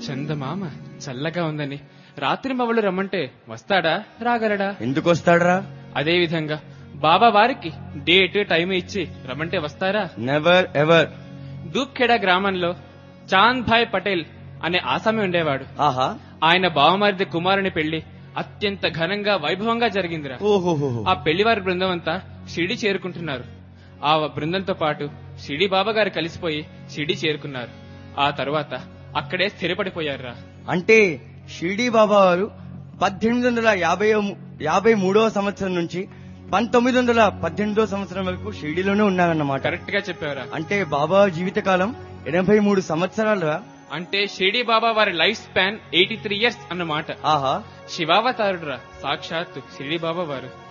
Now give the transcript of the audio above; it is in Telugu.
చందమామ చల్లగా ఉందని రాత్రి మవళ్ళు రమ్మంటే వస్తాడా రాగలడా ఎందుకు వస్తాడరా అదే విధంగా బాబా వారికి డేట్ టైం ఇచ్చి రమ్మంటే వస్తారా నెవర్ ఎవర్ దూప్ఖేడా గ్రామంలో చాంద్ భాయ్ పటేల్ అనే ఆసామి ఉండేవాడు ఆహా ఆయన బావమరిది కుమారుని పెళ్లి అత్యంత ఘనంగా వైభవంగా జరిగిందిరా ఓహోహో ఆ పెళ్లివారి బృందం అంతా షిరిడి చేరుకుంటున్నారు ఆ బృందంతో పాటు షిరిడి బాబా గారు కలిసిపోయి షిరిడి చేరుకున్నారు ఆ తరువాత అక్కడే స్థిరపడిపోయారురా అంటే షిర్డీ బాబా వారు పద్దెనిమిది వందల యాభై యాభై మూడవ సంవత్సరం నుంచి పంతొమ్మిది వందల పద్దెనిమిదవ సంవత్సరం వరకు షిర్డీలోనే ఉన్నారన్నమాట కరెక్ట్ గా చెప్పావురా అంటే బాబా జీవితకాలం ఎనభై మూడు సంవత్సరాలుగా అంటే షిరిడి బాబా వారి life span eighty three years అన్నమాట ఆహా శివావతారుడురా సాక్షాత్తు షిరిడి బాబా వారు